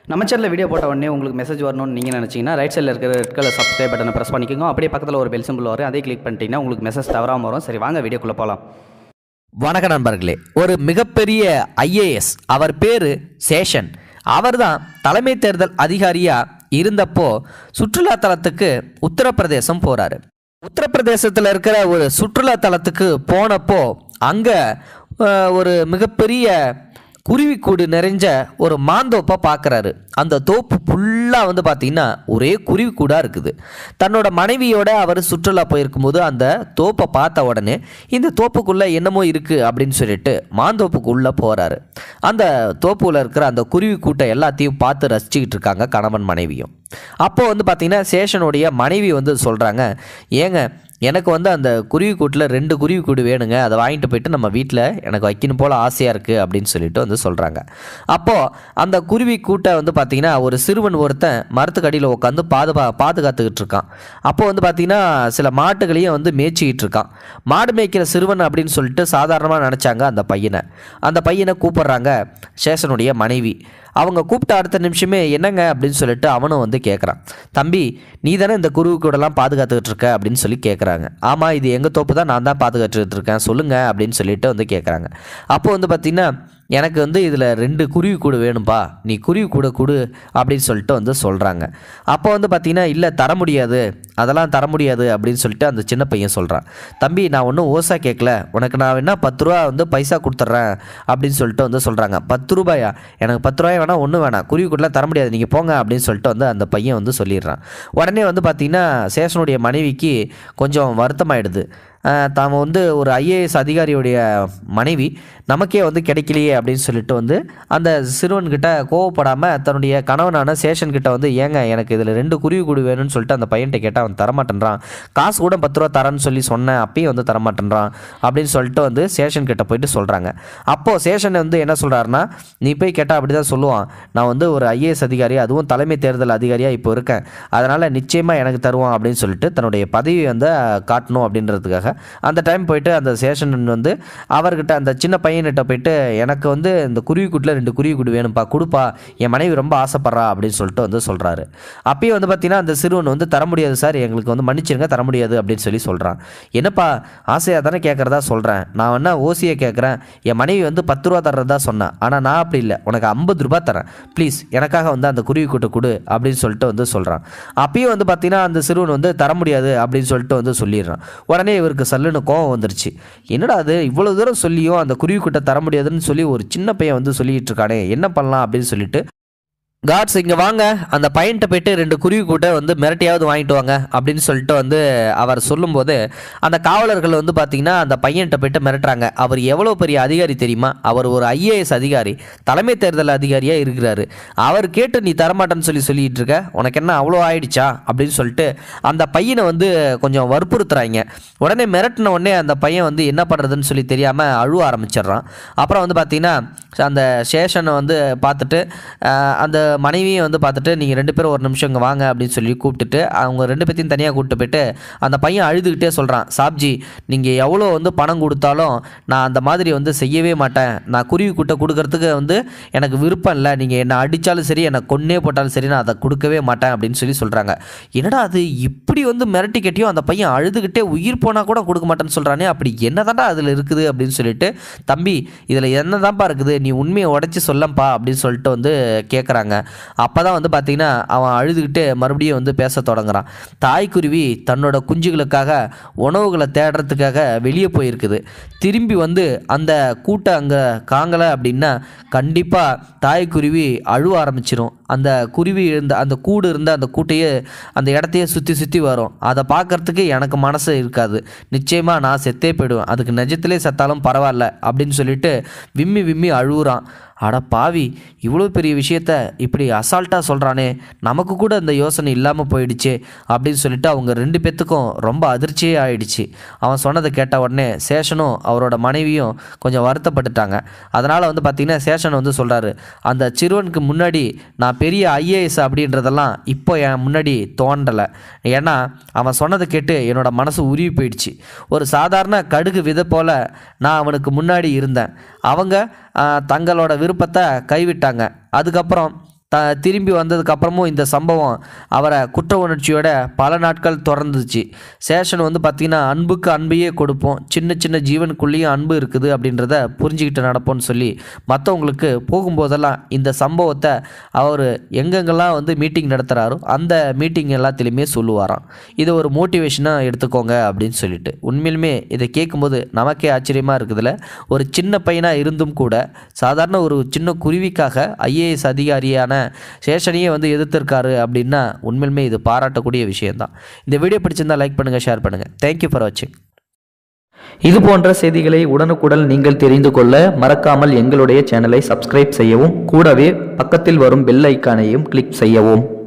நம்ம சேனலில் வீடியோ போட்ட உடனே உங்களுக்கு மெசேஜ் வரணும்னு நீங்கள் நினச்சிங்கன்னா ரைட் சைடில் இருக்கிற ரெட் கலர் சப்ஸ்கிரைப் பட்டனை ப்ரெஸ் பண்ணிக்கோங்க அப்படியே பக்கத்தில் ஒரு பெல் சிம்பிள் வரும் அதை கிளிக் பண்ணிட்டீங்கன்னா உங்களுக்கு மெசேஜ் தவறாமல் வரும் சரி வாங்க வீடியோக்குள்ளே போகலாம் வணக்க நண்பர்களே ஒரு மிகப்பெரிய ஐஏஎஸ் அவர் பேர் சேஷன் அவர்தான் தலைமை தேர்தல் அதிகாரியாக இருந்தப்போ சுற்றுலா தலத்துக்கு உத்தரப்பிரதேசம் போகிறாரு உத்தரப்பிரதேசத்தில் இருக்கிற ஒரு சுற்றுலா தலத்துக்கு போனப்போ அங்கே ஒரு மிகப்பெரிய குருவிக்கூடு நிறைஞ்ச ஒரு மாந்தோப்பை பார்க்குறாரு அந்த தோப்பு ஃபுல்லாக வந்து பார்த்திங்கன்னா ஒரே குருவிக்கூடாக இருக்குது தன்னோட மனைவியோட அவர் சுற்றுலா போயிருக்கும்போது அந்த தோப்பை பார்த்த உடனே இந்த தோப்புக்குள்ளே என்னமோ இருக்குது அப்படின்னு சொல்லிட்டு மாந்தோப்புக்குள்ளே போகிறாரு அந்த தோப்புல இருக்கிற அந்த குருவி கூட்டை எல்லாத்தையும் பார்த்து ரசிச்சுக்கிட்டு இருக்காங்க கணவன் மனைவியும் அப்போ வந்து பார்த்திங்கன்னா சேஷனுடைய மனைவி வந்து சொல்கிறாங்க ஏங்க எனக்கு வந்து அந்த குருவி கூட்டில் ரெண்டு குருவி கூடு வேணுங்க அதை வாங்கிட்டு போயிட்டு நம்ம வீட்டில் எனக்கு வைக்கணும் போல் ஆசையாக இருக்குது அப்படின்னு சொல்லிட்டு வந்து சொல்கிறாங்க அப்போது அந்த குருவி கூட்டை வந்து பார்த்திங்கன்னா ஒரு சிறுவன் ஒருத்தன் மரத்துக்கடியில் உட்காந்து பாதுகா பாதுகாத்துக்கிட்டு இருக்கான் அப்போது வந்து பார்த்திங்கன்னா சில மாட்டுகளையும் வந்து மேய்ச்சிக்கிட்டு இருக்கான் மாடு மேய்க்கிற சிறுவன் அப்படின்னு சொல்லிட்டு சாதாரணமாக நினச்சாங்க அந்த பையனை அந்த பையனை கூப்பிடுறாங்க சேஷனுடைய மனைவி அவங்க கூப்பிட்ட அடுத்த நிமிஷமே என்னங்க அப்படின்னு சொல்லிட்டு அவனும் வந்து கேட்குறான் தம்பி நீ தானே இந்த குருவி கூடலாம் பாதுகாத்துக்கிட்டு இருக்க அப்படின்னு சொல்லி கேட்குறாங்க ஆமாம் இது எங்கள் தோப்பு தான் நான் தான் பாதுகாத்துக்கிட்டு இருக்கேன் சொல்லுங்கள் அப்படின்னு சொல்லிட்டு வந்து கேட்குறாங்க அப்போ வந்து பார்த்திங்கன்னா எனக்கு வந்து இதில் ரெண்டு குருவி கூடு வேணும்பா நீ குருவி கூட கொடு அப்படின்னு சொல்லிட்டு வந்து சொல்கிறாங்க அப்போ வந்து பார்த்திங்கன்னா இல்லை தர முடியாது அதெல்லாம் தர முடியாது அப்படின்னு சொல்லிட்டு அந்த சின்ன பையன் சொல்கிறான் தம்பி நான் ஒன்றும் ஓசா கேட்கல உனக்கு நான் வேணா பத்து ரூபா வந்து பைசா கொடுத்துட்றேன் அப்படின்னு சொல்லிட்டு வந்து சொல்கிறாங்க பத்து ரூபாயா எனக்கு பத்து ரூபாய் வேணாம் ஒன்றும் வேணாம் குருவி கூடலாம் தர முடியாது நீங்கள் போங்க அப்படின்னு சொல்லிட்டு வந்து அந்த பையன் வந்து சொல்லிடுறான் உடனே வந்து பார்த்திங்கன்னா சேஷனுடைய மனைவிக்கு கொஞ்சம் வருத்தமாயிடுது ஆஹ் தாம் வந்து ஒரு ஐஏஎஸ் அதிகாரியுடைய மனைவி நமக்கே வந்து கிடைக்கலையே அப்படின்னு சொல்லிட்டு வந்து அந்த சிறுவன்கிட்ட கோவப்படாமல் தன்னுடைய கணவனான சேஷன் கிட்ட வந்து ஏங்க எனக்கு இதில் ரெண்டு குருவி கூடு வேணும்னு சொல்லிட்டு அந்த பையன்கிட்ட கேட்டால் அவன் தரமாட்டேன்றான் காசு கூட பத்து ரூபா தரேன்னு சொல்லி சொன்னேன் அப்பயும் வந்து தரமாட்டேன்றான் அப்படின்னு சொல்லிட்டு வந்து சேஷன் கிட்ட போயிட்டு சொல்கிறாங்க அப்போது சேஷன் வந்து என்ன சொல்கிறாருன்னா நீ போய் கேட்டால் அப்படி தான் சொல்லுவான் நான் வந்து ஒரு ஐஏஎஸ் அதிகாரி அதுவும் தலைமை தேர்தல் அதிகாரியாக இப்போ இருக்கேன் அதனால் நிச்சயமாக எனக்கு தருவான் அப்படின்னு சொல்லிட்டு தன்னுடைய பதவி வந்து அஹ், காட்டணும் அப்படின்றதுக்காக அந்த டைம் போயிட்டு அந்த சேஷன் வந்து அவர்கிட்ட அந்த சின்ன பையன்கிட்ட போயிட்டு எனக்கு வந்து இந்த குருவி கூட்டில் ரெண்டு குருவி கூடு வேணும்ப்பா கொடுப்பா என் மனைவி ரொம்ப ஆசைப்பட்றா அப்படின்னு சொல்லிட்டு வந்து சொல்கிறாரு அப்பயும் வந்து பார்த்தீங்கன்னா அந்த சிறுவன் வந்து தர முடியாது சார் எங்களுக்கு வந்து மன்னிச்சிருங்க தர முடியாது அப்படின்னு சொல்லி சொல்கிறான் என்னப்பா ஆசையாக தானே கேட்குறதா சொல்கிறேன் நான் வேணா ஓசியை கேட்குறேன் என் மனைவி வந்து பத்து ரூபா தர்றதா சொன்னேன் ஆனால் நான் அப்படி இல்லை உனக்கு ஐம்பது ரூபா தரேன் ப்ளீஸ் எனக்காக வந்து அந்த குருவி கூட்டை கொடு அப்படின்னு சொல்லிட்டு வந்து சொல்கிறான் அப்பயும் வந்து பார்த்தீங்கன்னா அந்த சிறுவன் வந்து தர முடியாது அப்படின்னு சொல்லிட்டு வந்து சொல்லிடுறான் உடனே இவருக்கு சல்லுன்னு கோவம் வந்துருச்சு என்னடா அது இவ்வளோ தூரம் சொல்லியும் அந்த குருவி கூட்டை தர முடியாதுன்னு சொல்லி ஒரு சின்ன பையன் வந்து சொல்லிட்டு இருக்கானே என்ன பண்ணலாம் அப்படின்னு சொல்லிட்டு காட்ஸ் இங்கே வாங்க அந்த பையன்கிட்ட போயிட்டு ரெண்டு குருவி கூட்டை வந்து மிரட்டியாவது வாங்கிட்டு வாங்க அப்படின்னு சொல்லிட்டு வந்து அவர் சொல்லும்போது அந்த காவலர்கள் வந்து பார்த்தீங்கன்னா அந்த பையன்கிட்ட போயிட்டு மிரட்டுறாங்க அவர் எவ்வளோ பெரிய அதிகாரி தெரியுமா அவர் ஒரு ஐஏஎஸ் அதிகாரி தலைமை தேர்தல் அதிகாரியாக இருக்கிறாரு அவர் கேட்டு நீ தரமாட்டேன்னு சொல்லி சொல்லிட்டு இருக்க உனக்கு என்ன அவ்வளோ ஆயிடுச்சா அப்படின்னு சொல்லிட்டு அந்த பையனை வந்து கொஞ்சம் வற்புறுத்துறாங்க உடனே மிரட்டின உடனே அந்த பையன் வந்து என்ன பண்ணுறதுன்னு சொல்லி தெரியாமல் அழுவ ஆரம்பிச்சிடுறான் அப்புறம் வந்து பார்த்தீங்கன்னா அந்த சேஷனை வந்து பார்த்துட்டு ஆஹ், அந்த மனைவியை வந்து பார்த்துட்டு நீங்கள் ரெண்டு பேரும் ஒரு நிமிஷம் இங்கே வாங்க அப்படின்னு சொல்லி கூப்பிட்டுட்டு அவங்க ரெண்டு பேத்தையும் தனியாக கூப்பிட்டு போயிட்டு அந்த பையன் அழுதுகிட்டே சொல்கிறான் சாப்ஜி நீங்கள் எவ்வளோ வந்து பணம் கொடுத்தாலும் நான் அந்த மாதிரி வந்து செய்யவே மாட்டேன் நான் குருவி கூட்டை கொடுக்கறதுக்கு வந்து எனக்கு விருப்பம் இல்லை நீங்கள் என்னை அடித்தாலும் சரி என்னை கொன்னே போட்டாலும் சரி நான் அதை கொடுக்கவே மாட்டேன் அப்படின்னு சொல்லி சொல்கிறாங்க என்னடா அது இப்படி வந்து மிரட்டி கட்டியும் அந்த பையன் அழுதுகிட்டே உயிர் போனால் கூட கொடுக்க மாட்டேன்னு சொல்கிறானே அப்படி என்னதான்டா அதில் இருக்குது அப்படின்னு சொல்லிட்டு தம்பி இதில் என்னதான்ப்பா இருக்குது நீ உண்மையை உடச்சி சொல்லப்பா அப்படின்னு சொல்லிட்டு வந்து கேட்குறாங்க அப்போ தான் வந்து பார்த்தீங்கன்னா அவன் அழுதுகிட்டு மறுபடியும் வந்து பேச தொடங்குறான் தாய்க்குருவி தன்னோட குஞ்சுகளுக்காக உணவுகளை தேடுறதுக்காக வெளியே போயிருக்குது திரும்பி வந்து அந்த கூட்டை அங்கே காங்கலை அப்படின்னா கண்டிப்பாக தாய்க்குருவி அழுவ ஆரம்பிச்சிரும் அந்த குருவி இருந்த அந்த கூடு இருந்த அந்த கூட்டையே அந்த இடத்தையே சுற்றி சுற்றி வரும் அதை பார்க்கறதுக்கு எனக்கு மனசு இருக்காது நிச்சயமாக நான் செத்தே போயிடுவேன் அதுக்கு நிஜத்திலே செத்தாலும் பரவாயில்ல அப்படின்னு சொல்லிட்டு விம்மி விம்மி அழுகுறான் அட பாவி இவ்வளோ பெரிய விஷயத்த இப்படி அசால்ட்டாக சொல்கிறானே நமக்கு கூட அந்த யோசனை இல்லாமல் போயிடுச்சே அப்படின்னு சொல்லிட்டு அவங்க ரெண்டு பேத்துக்கும் ரொம்ப அதிர்ச்சியே ஆயிடுச்சு அவன் சொன்னதை கேட்ட உடனே சேஷனும் அவரோட மனைவியும் கொஞ்சம் வருத்தப்பட்டுட்டாங்க அதனால் வந்து பார்த்திங்கன்னா சேஷன் வந்து சொல்கிறாரு அந்த சிறுவனுக்கு முன்னாடி நான் பெரிய ஐஏஎஸ் அப்படின்றதெல்லாம் இப்போ என் முன்னாடி தோன்றலை ஏன்னா அவன் சொன்னதை கேட்டு என்னோட மனசு உருகி போயிடுச்சு ஒரு சாதாரண கடுகு விதை போல் நான் அவனுக்கு முன்னாடி இருந்தேன் அவங்க ஆ, தங்களோட விருப்பத்தை கைவிட்டாங்க அதுக்கப்புறம் த திரும்பி வந்ததுக்கப்புறமும் இந்த சம்பவம் அவரை குற்ற உணர்ச்சியோட பல நாட்கள் தொடர்ந்துச்சு சேஷன் வந்து பார்த்திங்கன்னா அன்புக்கு அன்பையே கொடுப்போம் சின்ன சின்ன ஜீவனுக்குள்ளேயும் அன்பு இருக்குது அப்படின்றத புரிஞ்சுக்கிட்டு நடப்போம்னு சொல்லி மற்றவங்களுக்கு போகும்போதெல்லாம் இந்த சம்பவத்தை அவர் எங்கெங்கெல்லாம் வந்து மீட்டிங் நடத்துகிறாரோ அந்த மீட்டிங் எல்லாத்துலேயுமே சொல்லுவாராம் இதை ஒரு மோட்டிவேஷனாக எடுத்துக்கோங்க அப்படின்னு சொல்லிட்டு உண்மையிலுமே இதை கேட்கும்போது நமக்கே ஆச்சரியமாக இருக்குதுல்ல ஒரு சின்ன பையனாக இருந்தும் கூட சாதாரண ஒரு சின்ன குருவிக்காக ஐஏஎஸ் அதிகாரியான சேஷனையே வந்து எதிர்த்திருக்காரு அப்படின்னா உண்மையிலுமே இது பாராட்டக்கூடிய விஷயம்தான் இந்த வீடியோ பிடிச்சிருந்தா லைக் பண்ணுங்கள் ஷேர் பண்ணுங்கள் தேங்க்யூ ஃபார் வாட்சிங் இது போன்ற செய்திகளை உடனுக்குடன் நீங்கள் தெரிந்து கொள்ள மறக்காமல் எங்களுடைய சேனலை சப்ஸ்கிரைப் செய்யவும் கூடவே பக்கத்தில் வரும் பெல் ஐக்கானையும் கிளிக் செய்யவும்